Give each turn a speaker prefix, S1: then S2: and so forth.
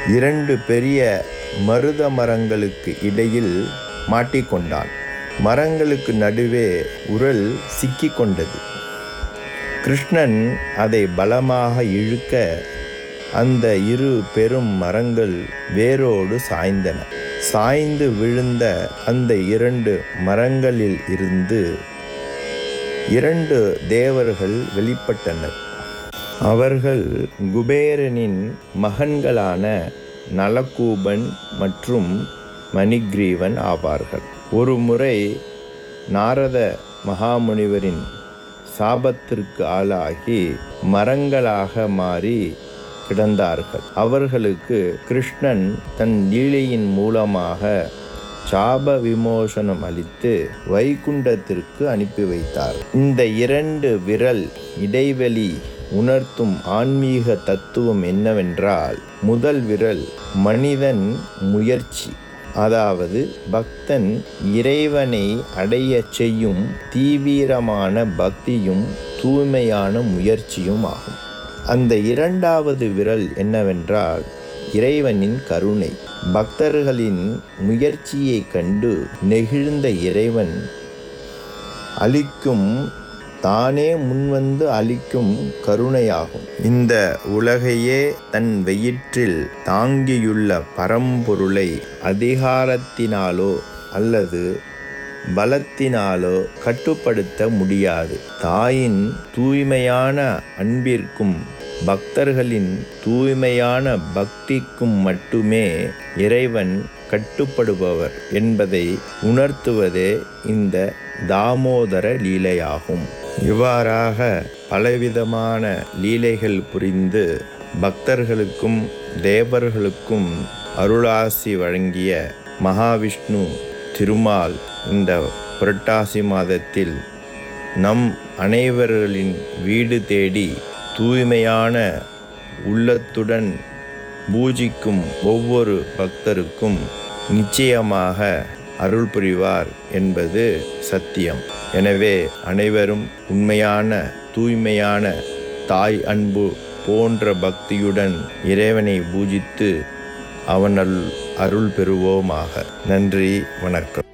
S1: இரண்டு பெரிய மருத மரங்களுக்கு இடையில் மாட்டிக்கொண்டான் மரங்களுக்கு நடுவே உரல் சிக்கிக்கொண்டது கிருஷ்ணன் அதை பலமாக இழுக்க அந்த இரு பெரும் மரங்கள் வேரோடு சாய்ந்தன சாய்ந்து விழுந்த அந்த இரண்டு மரங்களில் இருந்து இரண்டு தேவர்கள் வெளிப்பட்டனர் அவர்கள் குபேரனின் மகன்களான நலகூபன் மற்றும் மணிக்ரீவன் ஆவார்கள் ஒரு முறை நாரத மகாமுனிவரின் சாபத்திற்கு ஆளாகி மரங்களாக மாறி கிடந்தார்கள் அவர்களுக்கு கிருஷ்ணன் தன் லீலையின் மூலமாக சாப விமோசனம் அளித்து வைகுண்டத்திற்கு அனுப்பி வைத்தார் இந்த இரண்டு விரல் இடைவெளி உணர்த்தும் ஆன்மீக தத்துவம் என்னவென்றால் முதல் விரல் மனிதன் முயற்சி அதாவது பக்தன் இறைவனை அடையச் செய்யும் தீவிரமான பக்தியும் தூய்மையான முயற்சியும் ஆகும் அந்த இரண்டாவது விரல் என்னவென்றால் இறைவனின் கருணை பக்தர்களின் முயற்சியை கண்டு நெகிழ்ந்த இறைவன் அளிக்கும் தானே முன்வந்து அளிக்கும் கருணையாகும் இந்த உலகையே தன் வயிற்றில் தாங்கியுள்ள பரம்பொருளை அதிகாரத்தினாலோ அல்லது பலத்தினாலோ கட்டுப்படுத்த முடியாது தாயின் தூய்மையான அன்பிற்கும் பக்தர்களின் தூய்மையான பக்திக்கும் மட்டுமே இறைவன் கட்டுப்படுபவர் என்பதை உணர்த்துவதே இந்த தாமோதர லீலையாகும் இவ்வாறாக பலவிதமான லீலைகள் புரிந்து பக்தர்களுக்கும் தேவர்களுக்கும் அருளாசி வழங்கிய மகாவிஷ்ணு திருமால் இந்த புரட்டாசி மாதத்தில் நம் அனைவர்களின் வீடு தேடி தூய்மையான உள்ளத்துடன் பூஜிக்கும் ஒவ்வொரு பக்தருக்கும் நிச்சயமாக அருள் புரிவார் என்பது சத்தியம் எனவே அனைவரும் உண்மையான தூய்மையான தாய் அன்பு போன்ற பக்தியுடன் இறைவனை பூஜித்து அவனல் அருள் பெறுவோமாக நன்றி வணக்கம்